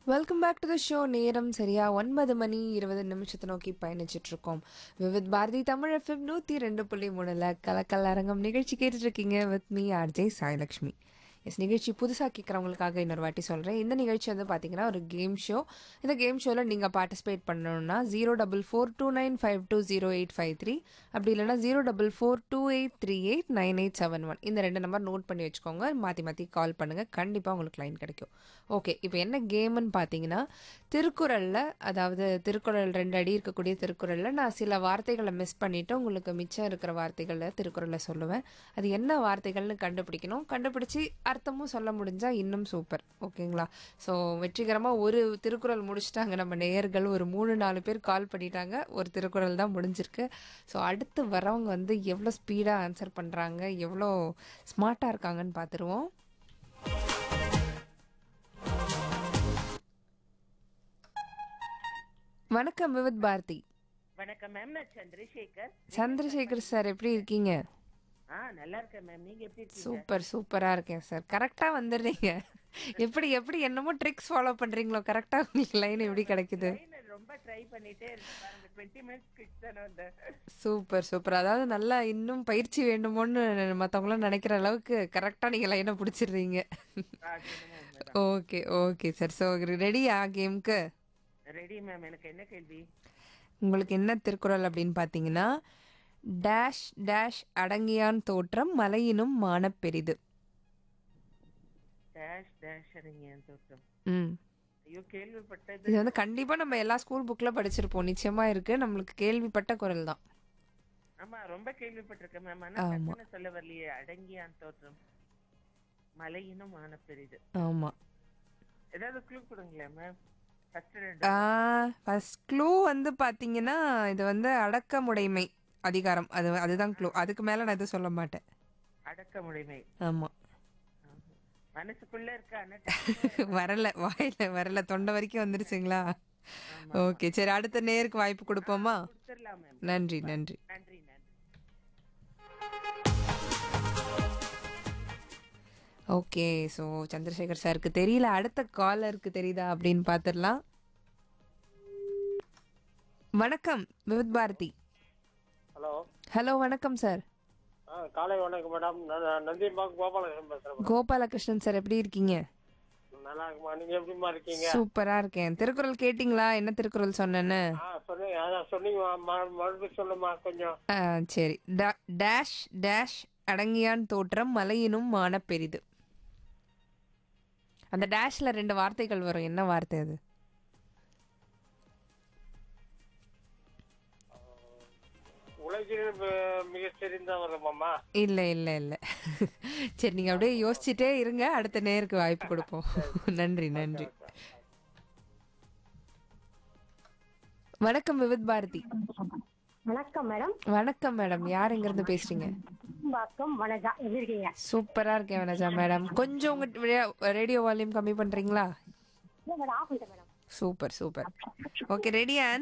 Welcome back to the show நேரம் சரியா ஒன்பது மணி இருபது நிமிஷத்தை நோக்கி பயணிச்சுட்டு இருக்கோம் விவித் பாரதி தமிழ் எஃப்எம் நூற்றி ரெண்டு புள்ளி மூணுல கலக்கல் அரங்கம் நிகழ்ச்சி கேட்டுட்டு இருக்கீங்க with me R J Sailakshmi S நிகழ்ச்சி புதுசாக கேட்குறவங்களுக்காக இன்னொரு வாட்டி சொல்கிறேன் இந்த நிகழ்ச்சி வந்து பார்த்தீங்கன்னா ஒரு கேம் ஷோ இந்த கேம் ஷோவில் நீங்கள் பார்ட்டிசிபேட் பண்ணணும்னா zero double four two nine five two zero eight five three அப்படி இல்லைனா zero double four two eight three eight nine eight seven one இந்த ரெண்டு நம்பர் நோட் பண்ணி வச்சுக்கோங்க மாற்றி மாற்றி கால் பண்ணுங்கள் கண்டிப்பாக உங்களுக்கு லைன் கிடைக்கும் ஓகே இப்போ என்ன கேம்னு பார்த்தீங்கன்னா திருக்குறளில் அதாவது திருக்குறள் ரெண்டு அடி இருக்கக்கூடிய திருக்குறளில் நான் சில வார்த்தைகளை மிஸ் பண்ணிவிட்டு உங்களுக்கு மிச்சம் இருக்கிற வார்த்தைகளை திருக்குறளில் சொல்லுவேன் அது என்ன வார்த்தைகள்னு கண்டுபிடிக்கணும் கண்டுபிடிச்சி அர்த்தமும் சொல்ல முடிஞ்சால் இன்னும் சூப்பர் ஓகேங்களா ஸோ வெற்றிகரமாக ஒரு திருக்குறள் முடிச்சிட்டாங்க நம்ம நேயர்கள் ஒரு மூணு நாலு பேர் கால் பண்ணிட்டாங்க ஒரு திருக்குறள் தான் முடிஞ்சிருக்கு ஸோ அடுத்து வரவங்க வந்து எவ்வளோ ஸ்பீடாக ஆன்சர் பண்ணுறாங்க எவ்வளோ ஸ்மார்ட்டாக இருக்காங்கன்னு பார்த்துருவோம் வணக்கம் விவித் பாரதி வணக்கம் மேம் நான் சந்திரசேகர் சந்திரசேகர் சார் எப்படி இருக்கீங்க ஆ நல்லா இருக்கேன் மேம் நீங்க எப்படி இருக்கீங்க சூப்பர் சூப்பரா இருக்கேன் சார் கரெக்டா வந்துடுறீங்க எப்படி எப்படி என்னமோ ட்ரிக்ஸ் ஃபாலோ பண்றீங்களோ கரெக்டா உங்களுக்கு லைன் எப்படி கிடைக்குது நான் ரொம்ப ட்ரை பண்ணிட்டே இருக்கேன் பாருங்க டுவெண்ட்டி மினிட்ஸ் கிட்ட தானே வந்தேன் சூப்பர் சூப்பர் அதாவது நல்லா இன்னும் பயிற்சி வேண்டுமோன்னு மற்றவங்களாம் நினைக்கிற அளவுக்கு கரெக்டாக நீங்கள் லைனை பிடிச்சிடுறீங்க அது என்னமோ உண்மைதான். ஓகே ஓகே சார் ஸோ ரெடியா கேமுக்கு ரெடி மேம் எனக்கு என்ன கேள்வி உங்களுக்கு என்ன திருக்குறள் அப்படின்னு பார்த்தீங்கன்னா டேஷ் டேஷ் அடங்கியான் தோற்றம் மலையினும் மானப்பெரிது டேஷ் டேஷ் அடங்கிய தோற்றம் ம் ஐயோ கேள்விப்பட்டது இது வந்து கண்டிப்பாக நம்ம எல்லா ஸ்கூல் புக்கில் படிச்சிருப்போம் நிச்சயமாக இருக்குது நம்மளுக்கு கேள்விப்பட்ட குரல் தான் ஆமா ரொம்ப கேள்விப்பட்டிருக்கேன் மேம் ஆனா டக்குன்னு சொல்ல வரலையே அடங்கியான் தோற்றம் மலையினும் ஆனப்பெரிது ஆமாம் ஏதாவது க்ளூ கொடுங்களேன் மேம் ஃபர்ஸ்ட் ரெண்டு ஃபர்ஸ்ட் க்ளூ வந்து பார்த்தீங்கன்னா இது வந்து அடக்கமுடைமை அதிகாரம் அது அதுதான் க்ளூ அதுக்கு மேலே நான் எதுவும் சொல்ல மாட்டேன் அடக்க முடிமை ஆமாம் மனசுக்குள்ள இருக்க ஆனா டக்குன்னு வரல வாயில வரல தொண்டை வரைக்கும் வந்துருச்சுங்களா ஓகே சரி அடுத்த நேருக்கு வாய்ப்பு கொடுப்போமா கொடுத்துடலாம் மேம் நன்றி நன்றி நன்றி நன்றி ஓகே ஸோ சந்திரசேகர் சாருக்கு தெரியல அடுத்த காலருக்கு தெரியுதா அப்படின்னு பார்த்துடலாம் வணக்கம் விவித் பாரதி ஹலோ ஹலோ வணக்கம் சார் ஆ காலை வணக்கம் மேடம் நான் நந்தியம்பாக்கு கோபாலகிருஷ்ணன் பேசுகிறேன் கோபாலகிருஷ்ணன் சார் எப்படி இருக்கீங்க நல்லா இருக்குமா நீங்கள் எப்படிமா இருக்கீங்க சூப்பரா இருக்கேன் திருக்குறள் கேட்டிங்களா என்ன திருக்குறள் சொன்னேன்னு ஆ சொன்னீங்க அதான் சொன்னீங்க ம- மறுபடியும் சொல்லுமா கொஞ்சம் ஆ, சரி டா- டேஷ் டேஷ் அடங்கியான் தோற்றம் மலையினும் மான பெரிது அந்த டேஷ்ல ரெண்டு வார்த்தைகள் வரும் என்ன வார்த்தை அது உலகில் மி- மிகச் சிறந்தவரமாம்மா இல்ல இல்ல இல்ல சரி நீங்க அப்படியே யோசிச்சுட்டே இருங்க அடுத்த நேருக்கு வாய்ப்பு கொடுப்போம் நன்றி நன்றி வணக்கம் விவித் பாரதி வணக்கம் மேடம் வணக்கம் மேடம் யார் எங்க இருந்து பேசுறீங்க வாக்கம் வனஜா எப்படி இருக்கீங்க சூப்பரா இருக்கேன் வனஜா மேடம் கொஞ்சம் உங்க ரேடியோ வால்யூம் கம்மி பண்றீங்களா இல்ல மேடம் ஆஃப் பண்ணிட்டேன் மேடம் சூப்பர் சூப்பர் ஓகே ரெடியா